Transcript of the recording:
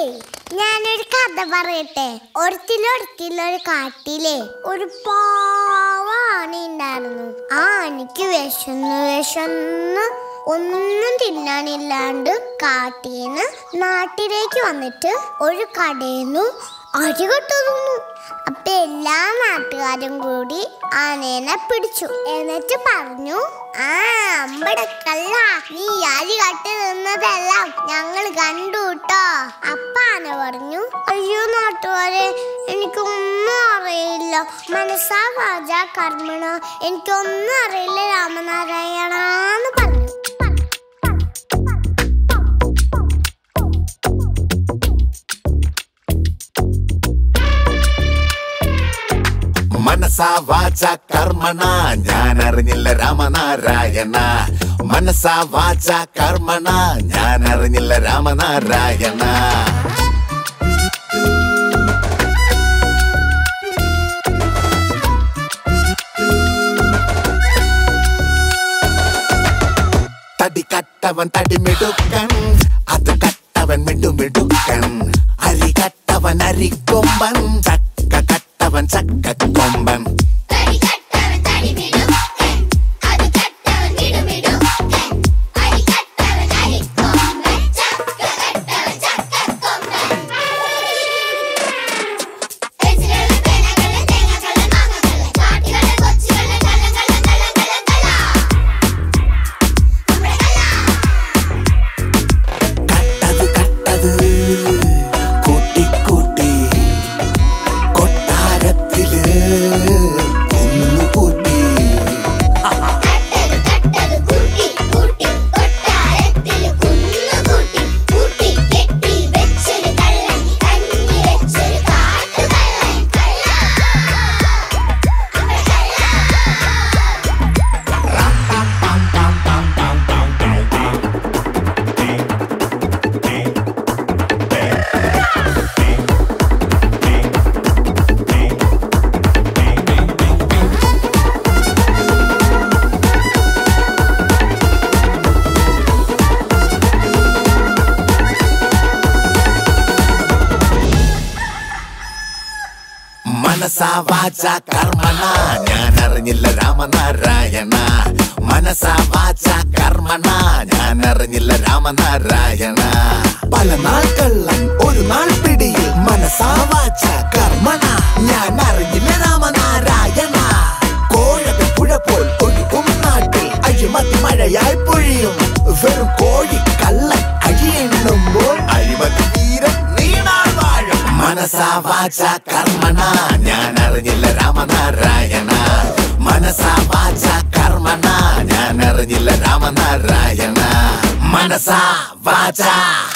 ഞാനൊരു കഥ പറയട്ടെ ഒരിത്തിലൊരിത്തിലൊരു കാട്ടിലെ ഒരു പാവ ആണി ഉണ്ടായിരുന്നു ആ ആണിക്ക് വിശന്ന് വിശന്ന് ഒന്നും തിന്നാനില്ലാണ്ട് കാട്ടീന്ന് നാട്ടിലേക്ക് വന്നിട്ട് ഒരു കടയിന്നു അരി കൊട്ടുന്നു അപ്പൊ എല്ലാ നാട്ടുകാരും കൂടി ആനേനെ പിടിച്ചു എന്നിട്ട് പറഞ്ഞു ആ അമ്പടക്കല്ല നീ അരി കട്ടി നിന്നതെല്ലാം ഞങ്ങൾ കണ്ടു കേട്ടോ അപ്പ ആന പറഞ്ഞു അയ്യോ നാട്ടുകാരെ എനിക്കൊന്നും അറിയില്ല മനസ്സാ വാച കർമ്മണ എനിക്കൊന്നും അറിയില്ല രാമനാരായണന്ന് പറഞ്ഞു മനസാ വാച കർമ്മണ ഞാൻ അറിഞ്ഞില്ല രാമനാരായണ മനസാ വാച കർമ്മണ ഞാൻ അറിഞ്ഞില്ല രാമനാരായണ തടി കട്ടവൻ തടിമിടുക്കൻ അത് കട്ടവൻ മിടുമിടുക്കൻ അരി കട്ടവൻ അരിക്കൊമ്പൻ ചക്ക കട്ടവൻ ചക്കക്കൊമ്പൻ തടി കട്ടവൻ തടി മിടുക്കൻ അത് കട്ടവൻ മിടുമിടുക്കൻ അരി കട്ടവൻ അരിക്കൊമ്പൻ ചക്ക കട്ടവൻ ചക്കക്കൊമ്പൻ എച്ചിലുള്ള തേങ്ങകള് തേങ്ങകള് മാങ്ങകള് കാട്ടികള് കൊച്ചുകള് കള്ളം കള്ളം കള്ളം കള്ളം കള്ളം നമ്മുടെ കള്ളം കട്ടത് കട്ടത് കൂട്ടി കൂട്ടി കൊട്ടാരത്തില് കുന്നുകൂട്ടി കട്ടത് കട്ടത് കൂട്ടി കൂട്ടി കൊട്ടാരത്തില് കുന്നുകൂട്ടി കൂട്ടി കെട്ടി വെച്ചൊരു കള്ളൻ കഞ്ഞി വെച്ചൊരു കാട്ടുകള്ളൻ കള്ളൻ നമ്മുടെ കള്ളൻ മനസാ വാച കർമ്മണ ഞാൻ അറിഞ്ഞില്ല രാമനാരായണ മനസാ വാച കർമ്മണ ഞാൻ അറിഞ്ഞില്ല രാമനാരായണ പല നാൾ കള്ളൻ ഒരു നാൾ പിടിയിൽ മനസാ വാച കർമ്മണ ഞാൻ അറിഞ്ഞില്ല രാമനാരായണ കോഴകൾ പുഴ പോൽ ഒഴുകും നാട്ടിൽ അഴിമതി മഴയായി പൊഴിയും വെറും കോഴി കള്ളൻ അഴിയെണ്ണുമ്പോൾ അഴിമതി വീരം നീണാൾ വാഴും മനസാ വാച കർമ്മണ ഞാൻ അറിഞ്ഞില്ല രാമനാരായണ മനസാ വാച കർമ്മണ ഞാൻ അറിഞ്ഞില്ല രാമനാരായണ മനസാ വാച